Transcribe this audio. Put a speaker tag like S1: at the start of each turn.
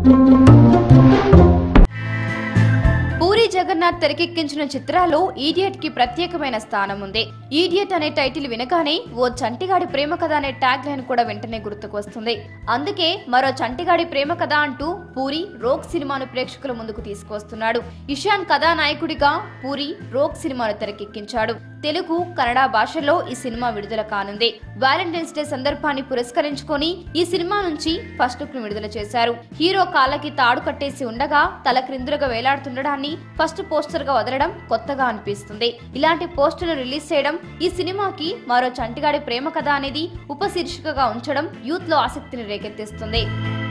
S1: పూరి జగన్నాథ్ తెరకెక్కించిన చిత్రాల్లో ఈడియట్ కి ప్రత్యేకమైన స్థానం ఉంది ఈడియట్ అనే టైటిల్ వినగానే ఓ చంటిగాడి ప్రేమ కథ అనే ట్యాగ్ లైన్ కూడా వెంటనే గుర్తుకొస్తుంది అందుకే మరో చంటిగాడి ప్రేమ కథ అంటూ పూరి రోక్ సినిమాను ప్రేక్షకుల ముందుకు తీసుకొస్తున్నాడు ఇషాన్ కథానాయకుడిగా పూరి రోక్ సినిమాను తెరకెక్కించాడు తెలుగు కన్నడ భాషల్లో ఈ సినిమా విడుదల కానుంది వ్యాలంటైన్స్ డే సందర్భాన్ని పురస్కరించుకొని ఈ సినిమా నుంచి ఫస్ట్ లుక్ ను విడుదల చేశారు హీరో కాళ్ళకి తాడు కట్టేసి ఉండగా తల క్రిందులుగా వేలాడుతుండడాన్ని ఫస్ట్ పోస్టర్ గా వదలడం కొత్తగా అనిపిస్తుంది ఇలాంటి పోస్టర్ను రిలీజ్ చేయడం ఈ సినిమాకి మరో చంటిగాడి ప్రేమ కథ అనేది ఉపశీర్షికగా ఉంచడం యూత్ లో ఆసక్తిని రేకెత్తిస్తుంది